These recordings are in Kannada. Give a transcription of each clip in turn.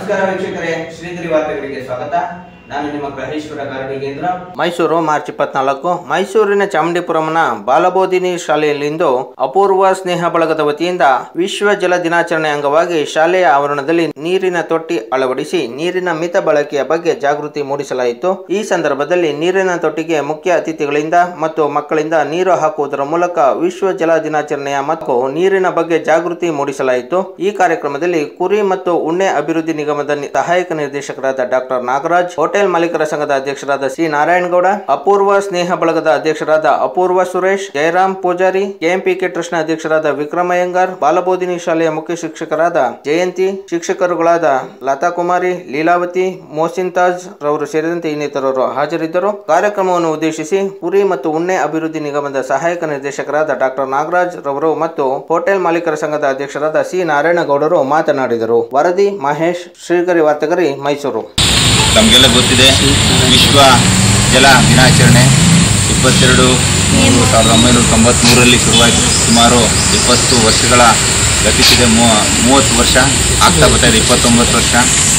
ನಮಸ್ಕಾರ ವೀಕ್ಷಕರೇ ಶ್ರೀಗಿರಿ ವಾರ್ತೆಗಳಿಗೆ ಸ್ವಾಗತ ನಾನು ನಿಮ್ಮ ಗ್ರಹೇಶ್ವರ ಗಾರ್ಡಿಗೇಂದ್ರ ಮೈಸೂರು ಮಾರ್ಚ್ ಇಪ್ಪತ್ನಾಲ್ಕು ಮೈಸೂರಿನ ಚಾಮುಂಡಿಪುರಂನ ಬಾಲಬೋಧಿನಿ ಶಾಲೆಯಲ್ಲಿಂದು ಅಪೂರ್ವ ಸ್ನೇಹ ಬಳಗದ ವತಿಯಿಂದ ವಿಶ್ವ ಜಲ ದಿನಾಚರಣೆ ಅಂಗವಾಗಿ ಶಾಲೆಯ ಆವರಣದಲ್ಲಿ ನೀರಿನ ತೊಟ್ಟಿ ಅಳವಡಿಸಿ ನೀರಿನ ಮಿತ ಬಳಕೆಯ ಬಗ್ಗೆ ಜಾಗೃತಿ ಮೂಡಿಸಲಾಯಿತು ಈ ಸಂದರ್ಭದಲ್ಲಿ ನೀರಿನ ತೊಟ್ಟಿಗೆ ಮುಖ್ಯ ಅತಿಥಿಗಳಿಂದ ಮತ್ತು ಮಕ್ಕಳಿಂದ ನೀರು ಹಾಕುವುದರ ಮೂಲಕ ವಿಶ್ವ ಜಲ ದಿನಾಚರಣೆಯ ಮತ್ತು ನೀರಿನ ಬಗ್ಗೆ ಜಾಗೃತಿ ಮೂಡಿಸಲಾಯಿತು ಈ ಕಾರ್ಯಕ್ರಮದಲ್ಲಿ ಕುರಿ ಮತ್ತು ಉಣ್ಣೆ ಅಭಿವೃದ್ಧಿ ನಿಗಮದ ನಿ- ಸಹಾಯಕ ನಿರ್ದೇಶಕರಾದ ಡಾಕ್ಟರ್ ನಾಗರಾಜ್ ಹೋಟೆಲ್ ಮಾಲೀಕರ ಸಂಘದ ಅಧ್ಯಕ್ಷರಾದ ಸಿ ನಾರಾಯಣಗೌಡ ಅಪೂರ್ವ ಸ್ನೇಹ ಬಳಗದ ಅಧ್ಯಕ್ಷರಾದ ಅಪೂರ್ವ ಸುರೇಶ್ ಜಯರಾಮ್ ಪೂಜಾರಿ ಕೆಎಂಪಿಕೆ ಟ್ರಸ್ಟ್ ನ ಅಧ್ಯಕ್ಷರಾದ ವಿಕ್ರಮಯ್ಯಂಗಾರ್ ಬಾಲಬೋಧಿನಿ ಶಾಲೆಯ ಮುಖ್ಯ ಶಿಕ್ಷಕರಾದ ಜಯಂತಿ ಶಿಕ್ಷಕರುಗಳಾದ ಲತಾ ಕುಮಾರಿ ಲೀಲಾವತಿ ಮೋಸಿನ್ ತಾಜ್ ರವರು ಸೇರಿದಂತೆ ಇನ್ನಿತರರು ಹಾಜರಿದ್ದರು ಕಾರ್ಯಕ್ರಮವನ್ನು ಉದ್ದೇಶಿಸಿ ಕುರಿ ಮತ್ತು ಉಣ್ಣೆ ಅಭಿವೃದ್ಧಿ ನಿಗಮದ ಸಹಾಯಕ ನಿರ್ದೇಶಕರಾದ ಡಾಕ್ಟರ್ ನಾಗರಾಜ್ ರವರು ಮತ್ತು ಹೋಟೆಲ್ ಮಾಲೀಕರ ಸಂಘದ ಅಧ್ಯಕ್ಷರಾದ ಸಿ ನಾರಾಯಣಗೌಡರು ಮಾತನಾಡಿದರು ವರದಿ ಮಹೇಶ್ ಶ್ರೀಗರಿ ವಾರ್ತೆಗರಿ ಮೈಸೂರು ನಮಗೆಲ್ಲ ಗೊತ್ತಿದೆ ವಿಶ್ವ ಜಲ ದಿನಾಚರಣೆ ಇಪ್ಪತ್ತೆರಡು ಮೂರು ಸಾವಿರದ ಒಂಬೈನೂರ ತೊಂಬತ್ತ್ಮೂರರಲ್ಲಿ ಶುರುವಾಯಿತು ಸುಮಾರು ಇಪ್ಪತ್ತು ವರ್ಷಗಳ ಗತಿಸಿದೆ ಮೂ ಮೂವತ್ತು ವರ್ಷ ಆಗ್ತಾ ಬರ್ತಾ ಇದೆ ಇಪ್ಪತ್ತೊಂಬತ್ತು ವರ್ಷ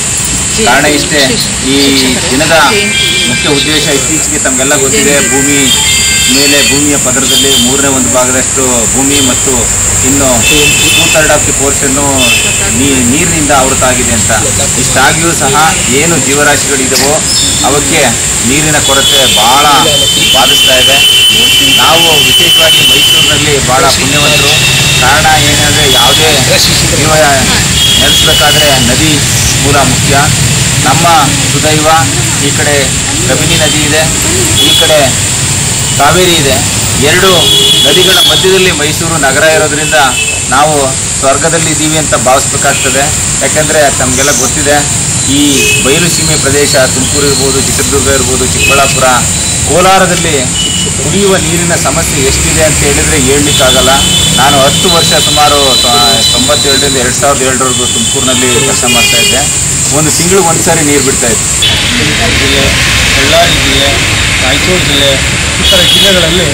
ಕಾರಣ ಇಷ್ಟೇ ಈ ದಿನದ ಮುಖ್ಯ ಉದ್ದೇಶ ಇತ್ತೀಚೆಗೆ ತಮಗೆಲ್ಲ ಗೊತ್ತಿದೆ ಭೂಮಿ ಮೇಲೆ ಭೂಮಿಯ ಪದರದಲ್ಲಿ ಮೂರನೇ ಒಂದು ಭಾಗದಷ್ಟು ಭೂಮಿ ಮತ್ತು ಇನ್ನು ಟೂ ಥರ್ಡ್ ಆಫ್ ದಿ ಪೋರ್ಷನ್ನು ನೀರಿನಿಂದ ಆವೃತ ಆಗಿದೆ ಅಂತ ಇಷ್ಟಾಗಿಯೂ ಸಹ ಏನು ಜೀವರಾಶಿಗಳಿದವೋ ಅವಕ್ಕೆ ನೀರಿನ ಕೊರತೆ ಬಹಳ ಬಾಧಿಸ್ತಾ ಇದೆ ನಾವು ವಿಶೇಷವಾಗಿ ಮೈಸೂರಿನಲ್ಲಿ ಬಹಳ ಪುಣ್ಯವಂತರು ಕಾರಣ ಏನಂದರೆ ಯಾವುದೇ ಜೀವ ನೆಲೆಸಬೇಕಾದ್ರೆ ನದಿ ಮೂಲ ಮುಖ್ಯ ನಮ್ಮ ಸುದೈವ ಈ ಕಡೆ ಕಬಿನಿ ನದಿ ಇದೆ ಈ ಕಡೆ ಕಾವೇರಿ ಇದೆ ಎರಡು ನದಿಗಳ ಮಧ್ಯದಲ್ಲಿ ಮೈಸೂರು ನಗರ ಇರೋದ್ರಿಂದ ನಾವು ಸ್ವರ್ಗದಲ್ಲಿ ಇದ್ದೀವಿ ಅಂತ ಭಾವಿಸ್ಬೇಕಾಗ್ತದೆ ಯಾಕೆಂದರೆ ತಮಗೆಲ್ಲ ಗೊತ್ತಿದೆ ಈ ಬಯಲು ಸೀಮೆ ಪ್ರದೇಶ ತುಮಕೂರು ಇರ್ಬೋದು ಚಿತ್ರದುರ್ಗ ಇರ್ಬೋದು ಚಿಕ್ಕಬಳ್ಳಾಪುರ ಕೋಲಾರದಲ್ಲಿ ಕುಡಿಯುವ ನೀರಿನ ಸಮಸ್ಯೆ ಎಷ್ಟಿದೆ ಅಂತ ಹೇಳಿದರೆ ಹೇಳಲಿಕ್ಕಾಗಲ್ಲ ನಾನು ಹತ್ತು ವರ್ಷ ಸುಮಾರು ತೊ- ತೊಂಬತ್ತೇಳರಿಂದ ಎರಡು ಸಾವಿರದ ಏಳರವರೆಗೂ ತುಮಕೂರಿನಲ್ಲಿ ಕೆಲಸ ಮಾಡ್ತಾ ಇದ್ದೆ ಒಂದು ತಿಂಗಳಿಗೆ ಒಂದು ಸಾರಿ ನೀರು ಬಿಡ್ತಾ ಇದ್ದೆ ತುಮಕೂರು ಜಿಲ್ಲೆ ಬಳ್ಳಾರಿ ಜಿಲ್ಲೆ ರಾಯಚೂರು ಜಿಲ್ಲೆ ಈ ಥರ ಜಿಲ್ಲೆಗಳಲ್ಲಿ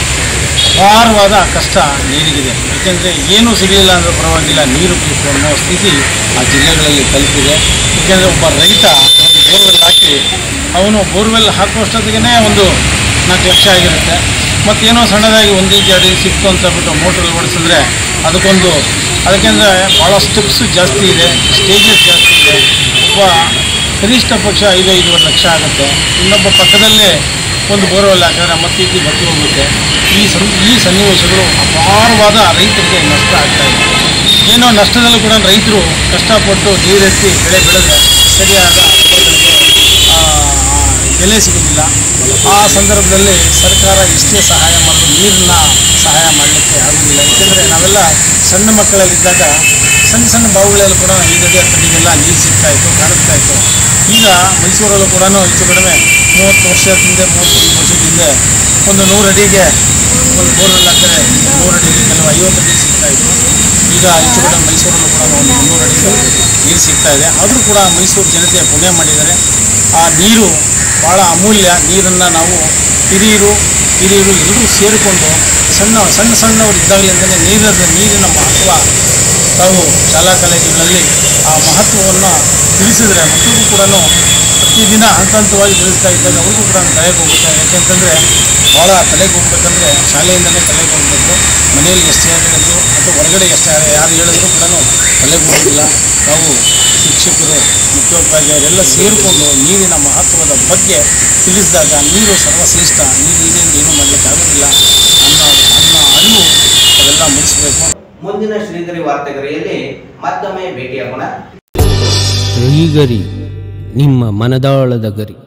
ಅಪಾರವಾದ ಕಷ್ಟ ನೀರಿಗಿದೆ ಏಕೆಂದರೆ ಏನೂ ಸಿಗಲಿಲ್ಲ ಅಂದರೂ ಪರವಾಗಿಲ್ಲ ನೀರು ಬೇಕು ಅನ್ನೋ ಸ್ಥಿತಿ ಆ ಜಿಲ್ಲೆಗಳಲ್ಲಿ ತಲುಪಿದೆ ಏಕೆಂದರೆ ಒಬ್ಬ ರೈತ ಒಂದು ಬೋರ್ವೆಲ್ ಹಾಕಿ ಅವನು ಬೋರ್ವೆಲ್ ಹಾಕುವಷ್ಟೊತ್ತಿಗೆ ಒಂದು ನಾಲ್ಕು ಲಕ್ಷ ಆಗಿರುತ್ತೆ ಮತ್ತೇನೋ ಸಣ್ಣದಾಗಿ ಒಂದು ಇಂಚು ಎರಡು ಇಂಚು ಸಿಕ್ತು ಅಂತ ಬಿಟ್ಟು ಮೋಟ್ರಲ್ಲಿ ಓಡಿಸಿದ್ರೆ ಅದಕ್ಕೊಂದು ಅದಕ್ಕೆಂದರೆ ಭಾಳ ಸ್ಟೆಪ್ಸ್ ಜಾಸ್ತಿ ಇದೆ ಸ್ಟೇಜಸ್ ಜಾಸ್ತಿ ಇದೆ ಒಬ್ಬ ಕನಿಷ್ಠ ಪಕ್ಷ ಐದು ಐದೂವರೆ ಲಕ್ಷ ಆಗುತ್ತೆ ಇನ್ನೊಬ್ಬ ಪಕ್ಕದಲ್ಲೇ ಒಂದು ಬೋರ್ವೆಲ್ ಹಾಕಿದ್ರೆ ಮತ್ತೆ ಇದು ಬತ್ತಿ ಹೋಗುತ್ತೆ ಈ ಸನ್ ಈ ಸನ್ನಿವೇಶಗಳು ಅಪಾರವಾದ ರೈತರಿಗೆ ನಷ್ಟ ಆಗ್ತಾ ಇದೆ ಏನೋ ನಷ್ಟದಲ್ಲೂ ಕೂಡ ರೈತರು ಕಷ್ಟಪಟ್ಟು ನೀರೆತ್ತಿ ಬೆಳೆ ಬೆಳೆದ್ರೆ ಸರಿಯಾದ ಬೆಳೆಗಳಿಗೆ ಆ, ಬೆಲೆ ಸಿಗೋದಿಲ್ಲ ಆ ಸಂದರ್ಭದಲ್ಲಿ ಸರ್ಕಾರ ಎಷ್ಟೇ ಸಹಾಯ ಮಾಡಿದ್ರು ನೀರನ್ನ ಸಹಾಯ ಮಾಡಲಿಕ್ಕೆ ಆಗೋದಿಲ್ಲ ಏಕೆಂದರೆ ನಾವೆಲ್ಲ ಸಣ್ಣ ಮಕ್ಕಳಲ್ಲಿದ್ದಾಗ ಸಣ್ಣ ಸಣ್ಣ ಬಾವುಗಳಲ್ಲಿ ಕೂಡ ಈ ನದಿಯ ತಡೆಗೆಲ್ಲ ನೀರು ಸಿಗ್ತಾ ಇತ್ತು ಕಾಣಿಸ್ತಾ ಇತ್ತು ಈಗ ಮೈಸೂರಲ್ಲೂ ಕೂಡ ಹೆಚ್ಚು ಕಡಿಮೆ ಮೂವತ್ತು ವರ್ಷದ ಹಿಂದೆ ಮೂವತ್ತೈದು ವರ್ಷದ ಹಿಂದೆ ಒಂದು ನೂರು ಅಡಿಗೆ ಒಂದು ಬೋರ್ವೆಲ್ ಹಾಕಿದ್ರೆ ನೂರು ಅಡಿಗೆ ಕೆಲವು ಐವತ್ತು ಅಡಿ ಸಿಗ್ತಾ ಇತ್ತು ಈಗ ಹೆಚ್ಚು ಕಡಿಮೆ ಮೈಸೂರಲ್ಲೂ ಕೂಡ ಒಂದು ಮುನ್ನೂರು ಅಡಿಗೆ ನೀರು ಸಿಗ್ತಾ ಇದೆ ಆದರೂ ಕೂಡ ಮೈಸೂರು ಜನತೆ ಪುಣ್ಯ ಮಾಡಿದ್ದಾರೆ ಆ ನೀರು ಭಾಳ ಅಮೂಲ್ಯ ನೀರನ್ನು ನಾವು ಹಿರಿಯರು ಹಿರಿಯರು ಎಲ್ಲರೂ ಸೇರಿಕೊಂಡು ಸಣ್ಣ ಸಣ್ಣ ಸಣ್ಣವರು ಇದ್ದಾಗಲಿಂದಲೇ ನೀರದ ನೀರಿನ ಮಹತ್ವ ತಾವು ಶಾಲಾ ಕಾಲೇಜುಗಳಲ್ಲಿ ಆ ಮಹತ್ವವನ್ನು ತಿಳಿಸಿದ್ರೆ ಮಕ್ಕಳಿಗೂ ಕೂಡ ಪ್ರತಿದಿನ ಹಂತ ಹಂತವಾಗಿ ತಿಳಿಸ್ತಾ ಇದ್ದಾಗ ಅವ್ರಿಗೂ ಕೂಡ ತಲೆಗೆ ಹೋಗುತ್ತೆ ಯಾಕೆಂತಂದರೆ ಭಾಳ ತಲೆಗೆ ಹೋಗ್ಬೇಕಂದ್ರೆ ಶಾಲೆಯಿಂದಲೇ ತಲೆಗೆ ಹೋಗಬೇಕು ಮನೆಯಲ್ಲಿ ಎಷ್ಟೇ ಹೇಳಿದ್ರು ಮತ್ತು ಹೊರಗಡೆ ಎಷ್ಟೇ ಯಾರು ಹೇಳಿದ್ರು ಕೂಡ ತಲೆಗೆ ಹೋಗೋದಿಲ್ಲ ನಾವು ಶಿಕ್ಷಕರು ಮುಖ್ಯೋಪಾಧ್ಯಾಯರೆಲ್ಲ ಸೇರಿಕೊಂಡು ನೀರಿನ ಮಹತ್ವದ ಬಗ್ಗೆ ತಿಳಿಸಿದಾಗ ನೀರು ಸರ್ವಶ್ರೇಷ್ಠ ನೀರು ಇದೆ ಎಂದು ಏನೂ ಮಾಡಲಿಕ್ಕೆ ಆಗೋದಿಲ್ಲ ಅನ್ನೋ ಅನ್ನೋ ಅರಿವು ಅವೆಲ್ಲ ಮೂಡಿಸಬೇಕು ಮುಂದಿನ ಶ್ರೀಗಿರಿ ವಾರ್ತೆಗರಿಯಲ್ಲಿ ಮತ್ತೊಮ್ಮೆ ಭೇಟಿಯಾಗೋಣ ಶ್ರೀಗರಿ ನಿಮ್ಮ ಮನದಾಳದ ಗರಿ